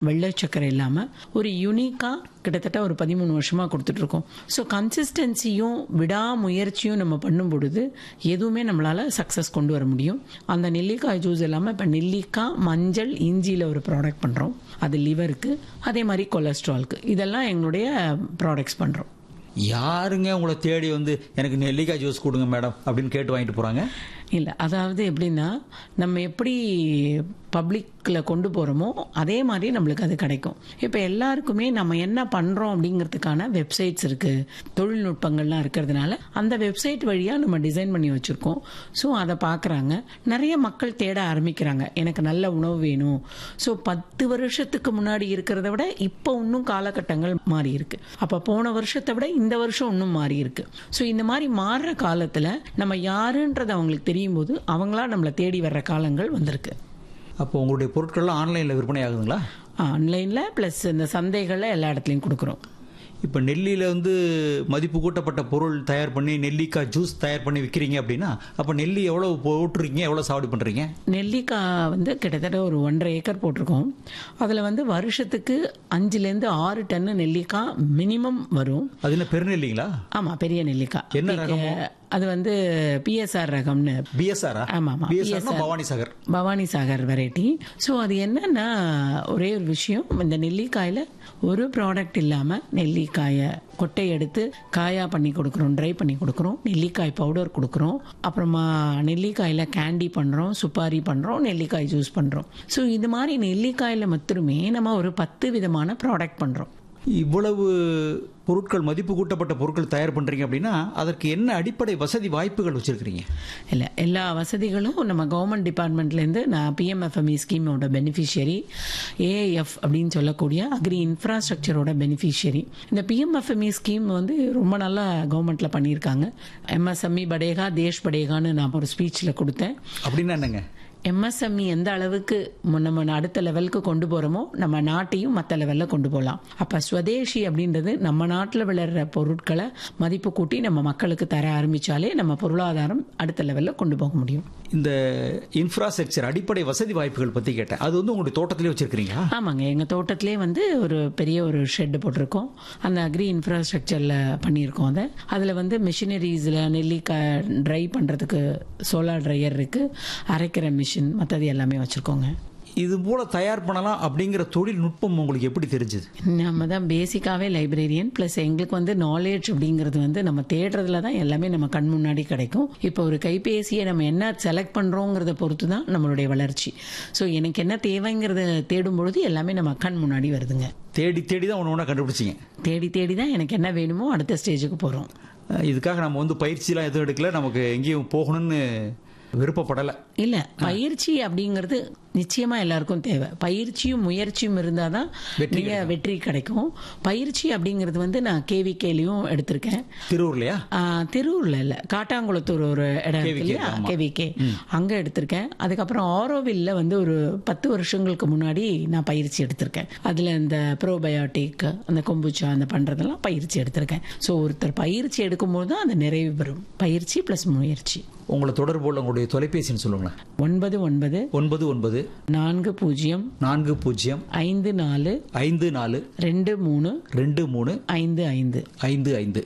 வெள்ளை சக்கரை இல்லாமல் ஒரு யூனிக்காக கிட்டத்தட்ட ஒரு பதிமூணு வருஷமாக கொடுத்துட்ருக்கோம் ஸோ கன்சிஸ்டன்சியும் விடாமுயற்சியும் நம்ம பண்ணும் பொழுது எதுவுமே நம்மளால் சக்ஸஸ் கொண்டு வர முடியும் அந்த நெல்லிக்காய் ஜூஸ் இல்லாமல் இப்போ நெல்லிக்காய் மஞ்சள் இஞ்சியில் ஒரு ப்ராடக்ட் பண்ணுறோம் அது லிவருக்கு அதே மாதிரி கொலஸ்ட்ரால்க்கு இதெல்லாம் எங்களுடைய ப்ராடக்ட்ஸ் பண்ணுறோம் யாருங்க உங்களை தேடி வந்து எனக்கு நெல்லிக்காய் ஜூஸ் கொடுங்க மேடம் அப்படின்னு கேட்டு வாங்கிட்டு போறாங்க இல்லை அதாவது எப்படின்னா நம்ம எப்படி பப்ளிக்கில் கொண்டு போகிறோமோ அதே மாதிரி நம்மளுக்கு அது கிடைக்கும் இப்போ எல்லாருக்குமே நம்ம என்ன பண்ணுறோம் அப்படிங்கிறதுக்கான வெப்சைட்ஸ் இருக்குது தொழில்நுட்பங்கள்லாம் இருக்கிறதுனால அந்த வெப்சைட் வழியாக நம்ம டிசைன் பண்ணி வச்சுருக்கோம் ஸோ அதை பார்க்குறாங்க நிறைய மக்கள் தேட ஆரம்பிக்கிறாங்க எனக்கு நல்ல உணவு வேணும் ஸோ பத்து வருஷத்துக்கு முன்னாடி இருக்கிறத விட இப்போ இன்னும் காலகட்டங்கள் மாறி இருக்கு அப்போ போன வருஷத்தை விட இந்த வருஷம் இன்னும் மாறி இருக்கு ஸோ இந்த மாதிரி மாறுற காலத்தில் நம்ம யாருன்றது அவங்களுக்கு தெரியும் போது அவங்களா நம்மளை தேடி வர்ற காலங்கள் வந்திருக்கு அப்போ உங்களுடைய பொருட்கள்லாம் ஆன்லைனில் விற்பனை ஆகுதுங்களா ஆன்லைனில் ப்ளஸ் இந்த சந்தைகளில் எல்லா இடத்துலையும் கொடுக்குறோம் இப்போ நெல்லியில் வந்து மதிப்பு கூட்டப்பட்ட பொருள் தயார் பண்ணி நெல்லிக்காய் ஜூஸ் தயார் பண்ணி விற்கிறீங்க அப்படின்னா அப்போ நெல்லி எவ்வளோ போட்டுருக்கீங்க எவ்வளோ சாவடி பண்ணுறீங்க நெல்லிக்காய் வந்து கிட்டத்தட்ட ஒரு ஒன்றரை ஏக்கர் போட்டிருக்கோம் அதில் வந்து வருஷத்துக்கு அஞ்சுலேருந்து ஆறு டன்னு நெல்லிக்காய் மினிமம் வரும் அது என்ன பெருநெல்லிங்களா ஆமாம் பெரிய நெல்லிக்காய் என்ன ரகம்? அது வந்து பிஎஸ்ஆர் ரகம்னு பிஎஸ்ஆரா ஆமா, ஆமா. பிஎஸ்ஆர்னா PSR. Bhavani Sagar Bhavani Sagar variety so அது என்னன்னா ஒரே ஒரு விஷயம் இந்த நெல்லிக்காயில் ஒரு ப்ராடக்ட் இல்லாமல் நெல்லிக்காயை கொட்டை எடுத்து காயா பண்ணி கொடுக்குறோம் ட்ரை பண்ணி கொடுக்குறோம் நெல்லிக்காய் பவுடர் கொடுக்குறோம் அப்புறமா நெல்லிக்காயில் கேண்டி பண்ணுறோம் சுப்பாரி பண்ணுறோம் நெல்லிக்காய் ஜூஸ் பண்ணுறோம் ஸோ இது மாதிரி நெல்லிக்காயில் மட்டுமே நம்ம ஒரு பத்து விதமான ப்ராடக்ட் பண்ணுறோம் இவ்வளவு பொருட்கள் மதிப்பு கூட்டப்பட்ட பொருட்கள் தயார் பண்றீங்க அப்படின்னா அதற்கு என்ன அடிப்படை வசதி வாய்ப்புகள் வச்சிருக்கிறீங்க இல்லை எல்லா வசதிகளும் நம்ம கவர்மெண்ட் டிபார்ட்மெண்ட்லேருந்து நான் பிஎம்எஃப்எம்இ ஸ்கீமோட பெனிஃபிஷியரி ஏஐஎஃப் அப்படின்னு சொல்லக்கூடிய அக்ரி இன்ஃப்ராஸ்ட்ரக்சரோட பெனிஃபிஷியரி இந்த பிஎம்எஃப்எம்இ ஸ்கீம் வந்து ரொம்ப நல்லா கவர்மெண்ட்டில் பண்ணியிருக்காங்க எம்எஸ்எம்இ படேகா தேஷ் படேகான்னு நான் ஒரு ஸ்பீச்சில் கொடுத்தேன் அப்படின்னா என்னங்க எம்எஸ்எம்இ எந்த அளவுக்கு மு- நம்ம அடுத்த லெவலுக்கு கொண்டு போகிறோமோ நம்ம நாட்டையும் மற்ற லெவலில் கொண்டு போகலாம் அப்போ ஸ்வதேஷி அப்படின்றது நம்ம நாட்டில் விளையிற பொருட்களை மதிப்பு கூட்டி நம்ம மக்களுக்கு தர ஆரம்பித்தாலே நம்ம பொருளாதாரம் அடுத்த லெவலில் கொண்டு போக முடியும் இந்த இன்ஃப்ராஸ்ட்ரக்சர் அடிப்படை வசதி வாய்ப்புகள் பத்தி கேட்டேன் அது வந்து உங்களுடைய தோட்டத்திலே வச்சிருக்கீங்களா ஆமாங்க எங்கள் தோட்டத்திலே வந்து ஒரு பெரிய ஒரு ஷெட் போட்டிருக்கோம் அந்த அக்ரி இன்ஃப்ராஸ்ட்ரக்சரில் பண்ணியிருக்கோம் அதை அதில் வந்து மிஷினரிஸில் நெல்லிக்காய் ட்ரை பண்ணுறதுக்கு சோலார் ட்ரையர் இருக்குது அரைக்கிற மிஷின் மற்றது எல்லாமே வச்சுருக்கோங்க இது போல தயார் பண்ணலாம் அப்படிங்கிற தொழில்நுட்பம் உங்களுக்கு எப்படி தெரிஞ்சது நம்ம தான் பேசிக்காகவே லைப்ரரியன் ப்ளஸ் எங்களுக்கு வந்து நாலேஜ் அப்படிங்கிறது வந்து நம்ம தேடுறதுல தான் எல்லாமே நம்ம கண் முன்னாடி கிடைக்கும் இப்போ ஒரு கைபேசியை நம்ம என்ன செலக்ட் பண்ணுறோங்கிறத பொறுத்து தான் நம்மளுடைய வளர்ச்சி ஸோ எனக்கு என்ன தேவைங்கிறத தேடும் பொழுது எல்லாமே நம்ம கண் முன்னாடி வருதுங்க தேடி தேடி தான் ஒன்று ஒன்றா கண்டுபிடிச்சிங்க தேடி தேடி தான் எனக்கு என்ன வேணுமோ அடுத்த ஸ்டேஜுக்கு போகிறோம் அஹ் இதுக்காக நம்ம வந்து பயிற்சிலாம் எதுவும் எடுக்கல நமக்கு எங்கேயும் போகணும்னு விருப்பப்படலை இல்ல பயிற்சி அப்படிங்கிறது நிச்சயமா எல்லாருக்கும் தேவை பயிற்சியும் முயற்சியும் இருந்தாதான் நீங்க வெற்றி கிடைக்கும் பயிற்சி அப்படிங்கிறது வந்து நான் கேவிகேலையும் எடுத்திருக்கேன் திருவூர்லையா ஆ, திருவூர்ல இல்ல காட்டாங்குளத்தூர் ஒரு இடம் இருக்கு இல்லையா கேவிகே அங்க எடுத்திருக்கேன் அதுக்கப்புறம் ஆரோவில்ல வந்து ஒரு பத்து வருஷங்களுக்கு முன்னாடி நான் பயிற்சி எடுத்திருக்கேன் அதுல இந்த ப்ரோபயோட்டிக் அந்த கொம்புச்சா அந்த பண்றதெல்லாம் பயிற்சி எடுத்திருக்கேன் ஸோ ஒருத்தர் பயிற்சி எடுக்கும்போது தான் அந்த நிறைவு வரும் பயிற்சி பிளஸ் முயற்சி உங்களை தொடர்பு கொள்ள உங்களுடைய தொலைபேசின்னு சொல்லுங்களேன் ஒன்பது ஒன்பது ஒன்பது ஒன்பது நான்கு பூஜ்ஜியம் நான்கு பூஜ்ஜியம் ஐந்து நாலு ஐந்து நாலு ரெண்டு மூணு ரெண்டு மூணு ஐந்து ஐந்து ஐந்து ஐந்து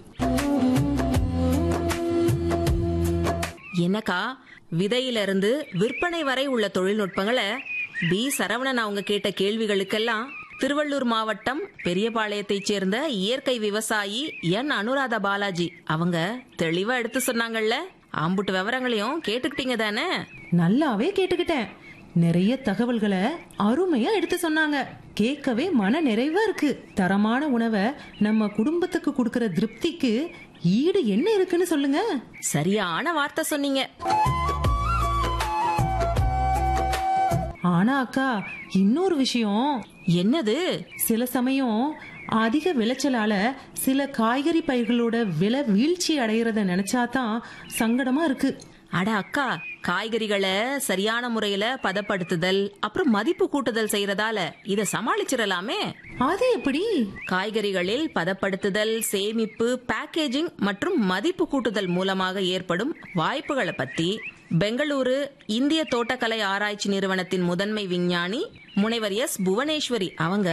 என்னக்கா விதையிலிருந்து விற்பனை வரை உள்ள தொழில்நுட்பங்களை பி சரவணன் அவங்க கேட்ட கேள்விகளுக்கெல்லாம் திருவள்ளூர் மாவட்டம் பெரியபாளையத்தைச் சேர்ந்த இயற்கை விவசாயி என் அனுராதா பாலாஜி அவங்க தெளிவா எடுத்து சொன்னாங்கல்ல ஆம்புட்டு விவரங்களையும் கேட்டுக்கிட்டீங்க தானே நல்லாவே கேட்டுக்கிட்டேன் நிறைய தகவல்களை அருமையா எடுத்து சொன்னாங்க கேட்கவே மன நிறைவா இருக்கு தரமான உணவை நம்ம குடும்பத்துக்கு கொடுக்கிற திருப்திக்கு ஈடு என்ன இருக்குன்னு சொல்லுங்க சரியான வார்த்தை சொன்னீங்க ஆனா அக்கா இன்னொரு விஷயம் என்னது சில சமயம் அதிக விளைச்சலால சில காய்கறி பயிர்களோட விலை வீழ்ச்சி அடையறத நினைச்சாதான் சங்கடமா இருக்கு அட அக்கா காய்கறிகளை சரியான முறையில பதப்படுத்துதல் அப்புறம் மதிப்பு கூட்டுதல் செய்யறதால இத சமாளிச்சிடலாமே அது எப்படி காய்கறிகளில் பதப்படுத்துதல் சேமிப்பு பேக்கேஜிங் மற்றும் மதிப்பு கூட்டுதல் மூலமாக ஏற்படும் வாய்ப்புகளை பத்தி பெங்களூரு இந்திய தோட்டக்கலை ஆராய்ச்சி நிறுவனத்தின் முதன்மை விஞ்ஞானி முனைவர் எஸ் புவனேஸ்வரி அவங்க